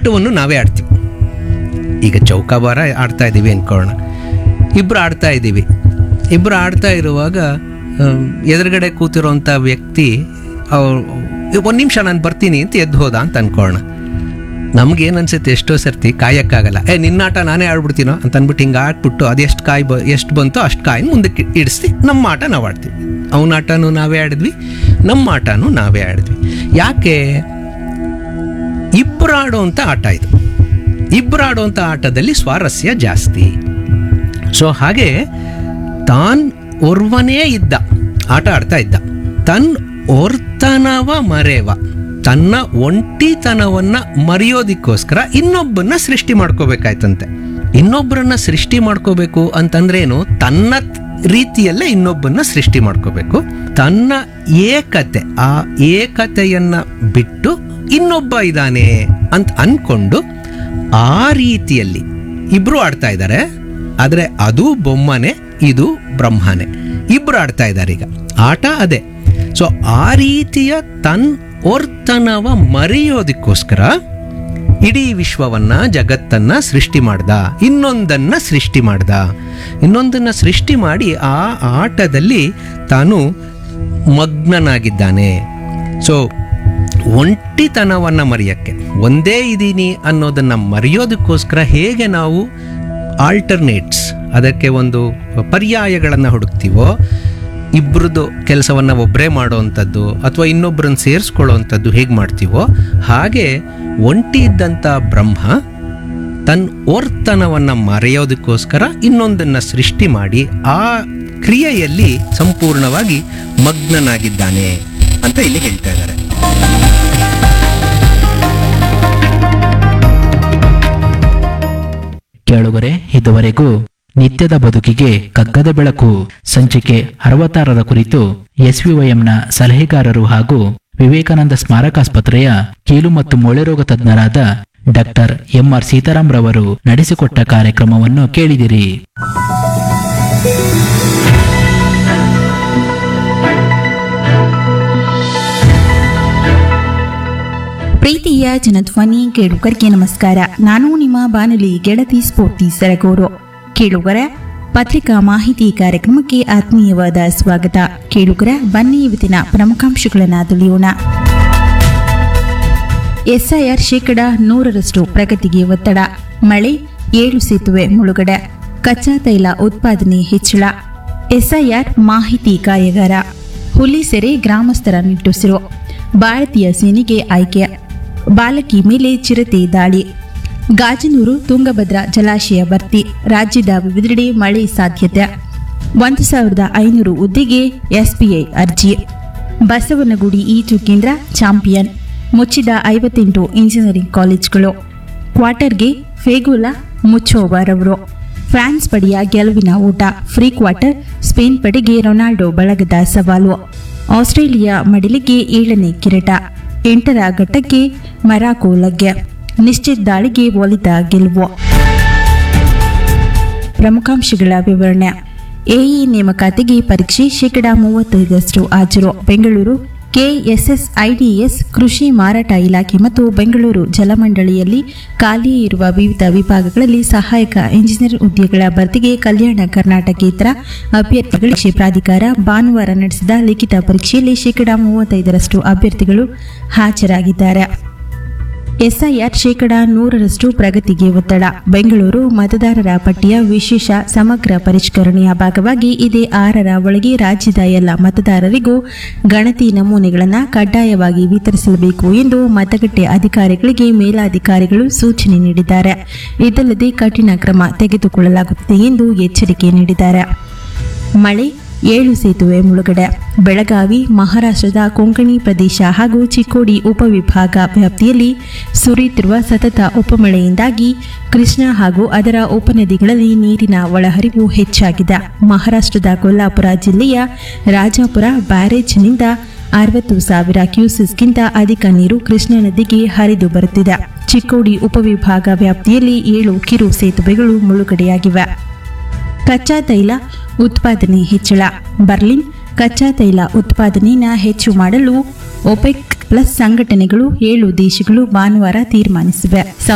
ಆಟವನ್ನು ನಾವೇ ಆಡ್ತೀವಿ ಈಗ ಚೌಕಾಬಾರ ಆಡ್ತಾ ಇದ್ದೀವಿ ಅನ್ಕೊಳ್ಳೋಣ ಇಬ್ಬರು ಆಡ್ತಾ ಇದ್ದೀವಿ ಇಬ್ಬರು ಆಡ್ತಾ ಇರುವಾಗ ಆಮ್, ಎದುರುಗಡೆ ಕೂತಿರೋಂಥ ವ್ಯಕ್ತಿ ಅವ್ರು ಒಂದು ನಿಮಿಷ ನಾನು ಬರ್ತೀನಿ ಅಂತ ಎದ್ದು ಹೋದ ಅಂತ ಅನ್ಕೊಳ್ಳೋಣ ನಮ್ಗೇನು ಅನ್ಸುತ್ತೆ ಎಷ್ಟೋ ಸರ್ತಿ ಕಾಯಕ್ಕಾಗಲ್ಲ ಏ ನಿನ್ನಾಟ ನಾನೇ ಆಡ್ಬಿಡ್ತೀನೋ ಅಂತ ಅಂದ್ಬಿಟ್ಟು ಹಿಂಗೆ ಆಡ್ಬಿಟ್ಟು ಅದು ಎಷ್ಟು ಕಾಯಿ ಬ ಎಷ್ಟು ಬಂತೋ ಅಷ್ಟು ಕಾಯಿ ಮುಂದಕ್ಕೆ ಇಡಿಸ್ತಿ ನಮ್ಮ ಆಟ ನಾವು ಆಡ್ತೀವಿ ಅವನ ಆಟನೂ ನಾವೇ ಆಡಿದ್ವಿ ನಮ್ಮ ಆಟನೂ ನಾವೇ ಆಡಿದ್ವಿ ಯಾಕೆ ಇಬ್ಬರು ಆಡೋವಂಥ ಆಟ ಇದು ಇಬ್ಬರು ಆಡೋವಂಥ ಆಟದಲ್ಲಿ ಸ್ವಾರಸ್ಯ ಜಾಸ್ತಿ ಸೊ ಹಾಗೆ ತಾನ್ ಒರ್ವನೇ ಇದ್ದ ಆಟ ಆಡ್ತಾ ಇದ್ದ ತನ್ ಒರ್ತನವ ಮರೆವ ತನ್ನ ಒಂಟಿತನವನ್ನ ಮರೆಯೋದಿಕ್ಕೋಸ್ಕರ ಇನ್ನೊಬ್ಬನ್ನ ಸೃಷ್ಟಿ ಮಾಡ್ಕೋಬೇಕಾಯ್ತಂತೆ ಇನ್ನೊಬ್ಬರನ್ನ ಸೃಷ್ಟಿ ಮಾಡ್ಕೋಬೇಕು ಅಂತಂದ್ರೇನು ತನ್ನ ರೀತಿಯಲ್ಲೇ ಇನ್ನೊಬ್ಬನ್ನ ಸೃಷ್ಟಿ ಮಾಡ್ಕೋಬೇಕು ತನ್ನ ಏಕತೆ ಆ ಏಕತೆಯನ್ನ ಬಿಟ್ಟು ಇನ್ನೊಬ್ಬ ಇದ್ದಾನೆ ಅಂತ ಅನ್ಕೊಂಡು ಆ ರೀತಿಯಲ್ಲಿ ಇಬ್ರು ಆಡ್ತಾ ಇದ್ದಾರೆ ಆದರೆ ಅದು ಬೊಮ್ಮನೆ ಇದು ಬ್ರಹ್ಮನೆ ಇಬ್ರು ಆಡ್ತಾ ಇದ್ದಾರೆ ಈಗ ಆಟ ಅದೇ ಸೊ ಆ ರೀತಿಯ ತನ್ ಒರ್ತನವ ಮರೆಯೋದಕ್ಕೋಸ್ಕರ ಇಡೀ ವಿಶ್ವವನ್ನ ಜಗತ್ತನ್ನ ಸೃಷ್ಟಿ ಮಾಡ್ದ ಇನ್ನೊಂದನ್ನ ಸೃಷ್ಟಿ ಮಾಡ್ದ ಇನ್ನೊಂದನ್ನ ಸೃಷ್ಟಿ ಮಾಡಿ ಆ ಆಟದಲ್ಲಿ ತಾನು ಮಗ್ನನಾಗಿದ್ದಾನೆ ಸೊ ಒಂಟಿತನವನ್ನ ಮರೆಯಕ್ಕೆ ಒಂದೇ ಇದ್ದೀನಿ ಅನ್ನೋದನ್ನ ಮರೆಯೋದಕ್ಕೋಸ್ಕರ ಹೇಗೆ ನಾವು ಆಲ್ಟರ್ನೇಟ್ಸ್ ಅದಕ್ಕೆ ಒಂದು ಪರ್ಯಾಯಗಳನ್ನು ಹುಡುಕ್ತೀವೋ ಇಬ್ಬರದ್ದು ಕೆಲಸವನ್ನು ಒಬ್ಬರೇ ಮಾಡೋವಂಥದ್ದು ಅಥವಾ ಇನ್ನೊಬ್ಬರನ್ನ ಸೇರಿಸ್ಕೊಳ್ಳೋವಂಥದ್ದು ಹೇಗೆ ಮಾಡ್ತೀವೋ ಹಾಗೆ ಒಂಟಿ ಇದ್ದಂಥ ಬ್ರಹ್ಮ ತನ್ನ ಓರ್ತನವನ್ನು ಮರೆಯೋದಕ್ಕೋಸ್ಕರ ಇನ್ನೊಂದನ್ನು ಸೃಷ್ಟಿ ಮಾಡಿ ಆ ಕ್ರಿಯೆಯಲ್ಲಿ ಸಂಪೂರ್ಣವಾಗಿ ಮಗ್ನನಾಗಿದ್ದಾನೆ ಅಂತ ಇಲ್ಲಿ ಹೇಳ್ತಾ ಇದ್ದಾರೆ ಕೇಳುಗರೆ ಇದುವರೆಗೂ ನಿತ್ಯದ ಬದುಕಿಗೆ ಕಗ್ಗದ ಬೆಳಕು ಸಂಚಿಕೆ ಅರವತ್ತಾರರ ಕುರಿತು ಎಸ್ವಿವೈಎಂನ ಸಲಹೆಗಾರರು ಹಾಗೂ ವಿವೇಕಾನಂದ ಸ್ಮಾರಕಾಸ್ಪತ್ರೆಯ ಕೀಲು ಮತ್ತು ಮೊಳೆ ರೋಗ ತಜ್ಞರಾದ ಡಾಕ್ಟರ್ ಎಂಆರ್ ಸೀತಾರಾಮ್ ರವರು ನಡೆಸಿಕೊಟ್ಟ ಕಾರ್ಯಕ್ರಮವನ್ನು ಕೇಳಿದಿರಿ ಪ್ರೀತಿಯ ಜನಧ್ವನಿ ಕೇಳುಗರಿಗೆ ನಮಸ್ಕಾರ ನಾನು ನಿಮ್ಮ ಬಾನುಲಿ ಗೆಳತಿ ಸ್ಫೂರ್ತಿ ಸರಗೂರು ಕೇಳುಗರ ಪತ್ರಿಕಾ ಮಾಹಿತಿ ಕಾರ್ಯಕ್ರಮಕ್ಕೆ ಆತ್ಮೀಯವಾದ ಸ್ವಾಗತ ಕೇಳುಗರ ಬನ್ನಿ ಇವತ್ತಿನ ಪ್ರಮುಖಾಂಶಗಳನ್ನು ತಿಳಿಯೋಣ ಎಸ್ಐಆರ್ ಶೇಕಡ ನೂರರಷ್ಟು ಪ್ರಗತಿಗೆ ಒತ್ತಡ ಮಳೆ ಏಳು ಸೇತುವೆ ಮುಳುಗಡೆ ಕಚ್ಚಾ ತೈಲ ಉತ್ಪಾದನೆ ಹೆಚ್ಚಳ ಎಸ್ಐಆರ್ ಮಾಹಿತಿ ಕಾರ್ಯಾಗಾರ ಹುಲಿ ಸೆರೆ ಗ್ರಾಮಸ್ಥರ ನಿಟ್ಟುಸಿರು ಭಾರತೀಯ ಸೇನೆಗೆ ಆಯ್ಕೆ ಬಾಲಕಿ ಮೇಲೆ ಚಿರತೆ ದಾಳಿ ಗಾಜನೂರು ತುಂಗಭದ್ರಾ ಜಲಾಶಯ ಭರ್ತಿ ರಾಜ್ಯದ ವಿವಿಧೆಡೆ ಮಳೆ ಸಾಧ್ಯತೆ ಒಂದು ಸಾವಿರದ ಐನೂರು ಹುದ್ದೆಗೆ ಎಸ್ಬಿಐ ಅರ್ಜಿ ಬಸವನಗುಡಿ ಈಜು ಕೇಂದ್ರ ಚಾಂಪಿಯನ್ ಮುಚ್ಚಿದ ಐವತ್ತೆಂಟು ಇಂಜಿನಿಯರಿಂಗ್ ಕಾಲೇಜುಗಳು ಕ್ವಾರ್ಟರ್ಗೆ ಫೇಗುಲಾ ಮುಚ್ಚೋವರವರು ಫ್ರಾನ್ಸ್ ಪಡೆಯ ಗೆಲುವಿನ ಊಟ ಫ್ರೀ ಕ್ವಾರ್ಟರ್ ಸ್ಪೇನ್ ಪಡೆಗೆ ರೊನಾಲ್ಡೋ ಬಳಗದ ಸವಾಲು ಆಸ್ಟ್ರೇಲಿಯಾ ಮಡಿಲಿಗೆ ಏಳನೇ ಕಿರೀಟ ಎಂಟರ ಘಟ್ಟಕ್ಕೆ ಮರಾಕೋ ಲಗ್ಗೆ ನಿಶ್ಚಿತ ದಾಳಿಗೆ ಒಲಿದ ಗೆಲುವು ಪ್ರಮುಖಾಂಶಗಳ ವಿವರಣೆ ಎಇ ನೇಮಕಾತಿಗೆ ಪರೀಕ್ಷೆ ಶೇಕಡಾ ಮೂವತ್ತೈದರಷ್ಟು ಹಾಜರು ಬೆಂಗಳೂರು ಕೆಎಸ್ಎಸ್ಐಡಿಎಸ್ ಕೃಷಿ ಮಾರಾಟ ಇಲಾಖೆ ಮತ್ತು ಬೆಂಗಳೂರು ಜಲಮಂಡಳಿಯಲ್ಲಿ ಖಾಲಿ ಇರುವ ವಿವಿಧ ವಿಭಾಗಗಳಲ್ಲಿ ಸಹಾಯಕ ಇಂಜಿನಿಯರ್ ಹುದ್ದೆಗಳ ಭರ್ತಿಗೆ ಕಲ್ಯಾಣ ಕರ್ನಾಟಕೇತರ ಅಭ್ಯರ್ಥಿಗಳ ಪ್ರಾಧಿಕಾರ ಭಾನುವಾರ ನಡೆಸಿದ ಲಿಖಿತ ಪರೀಕ್ಷೆಯಲ್ಲಿ ಶೇಕಡಾ ಮೂವತ್ತೈದರಷ್ಟು ಅಭ್ಯರ್ಥಿಗಳು ಹಾಜರಾಗಿದ್ದಾರೆ ಎಸ್ಐಆರ್ ಶೇಕಡಾ ನೂರರಷ್ಟು ಪ್ರಗತಿಗೆ ಒತ್ತಡ ಬೆಂಗಳೂರು ಮತದಾರರ ಪಟ್ಟಿಯ ವಿಶೇಷ ಸಮಗ್ರ ಪರಿಷ್ಕರಣೆಯ ಭಾಗವಾಗಿ ಇದೇ ಆರರ ಒಳಗೆ ರಾಜ್ಯದ ಎಲ್ಲ ಮತದಾರರಿಗೂ ಗಣತಿ ನಮೂನೆಗಳನ್ನು ಕಡ್ಡಾಯವಾಗಿ ವಿತರಿಸಬೇಕು ಎಂದು ಮತಗಟ್ಟೆ ಅಧಿಕಾರಿಗಳಿಗೆ ಮೇಲಾಧಿಕಾರಿಗಳು ಸೂಚನೆ ನೀಡಿದ್ದಾರೆ ಇದಲ್ಲದೆ ಕಠಿಣ ಕ್ರಮ ತೆಗೆದುಕೊಳ್ಳಲಾಗುತ್ತದೆ ಎಂದು ಎಚ್ಚರಿಕೆ ನೀಡಿದ್ದಾರೆ ಮಳೆ ಏಳು ಸೇತುವೆ ಮುಳುಗಡೆ ಬೆಳಗಾವಿ ಮಹಾರಾಷ್ಟ್ರದ ಕೊಂಕಣಿ ಪ್ರದೇಶ ಹಾಗೂ ಚಿಕ್ಕೋಡಿ ಉಪವಿಭಾಗ ವ್ಯಾಪ್ತಿಯಲ್ಲಿ ಸುರಿಯುತ್ತಿರುವ ಸತತ ಉಪಮಳೆಯಿಂದಾಗಿ ಕೃಷ್ಣಾ ಹಾಗೂ ಅದರ ಉಪನದಿಗಳಲ್ಲಿ ನೀರಿನ ಒಳಹರಿವು ಹೆಚ್ಚಾಗಿದೆ ಮಹಾರಾಷ್ಟ್ರದ ಕೊಲ್ಲಾಪುರ ಜಿಲ್ಲೆಯ ರಾಜಾಪುರ ಬ್ಯಾರೇಜ್ನಿಂದ ಅರವತ್ತು ಸಾವಿರ ಕ್ಯೂಸೆಸ್ಗಿಂತ ಅಧಿಕ ನೀರು ಕೃಷ್ಣಾ ನದಿಗೆ ಹರಿದು ಬರುತ್ತಿದೆ ಚಿಕ್ಕೋಡಿ ಉಪವಿಭಾಗ ವ್ಯಾಪ್ತಿಯಲ್ಲಿ ಏಳು ಕಿರು ಸೇತುವೆಗಳು ಮುಳುಗಡೆಯಾಗಿವೆ ಕಚ್ಚಾ ತೈಲ ಉತ್ಪಾದನೆ ಹೆಚ್ಚಳ ಬರ್ಲಿನ್ ಕಚ್ಚಾ ತೈಲ ಉತ್ಪಾದನೆಯನ್ನು ಹೆಚ್ಚು ಮಾಡಲು ಒಪೆಕ್ ಪ್ಲಸ್ ಸಂಘಟನೆಗಳು ಏಳು ದೇಶಗಳು ಭಾನುವಾರ ತೀರ್ಮಾನಿಸಿವೆ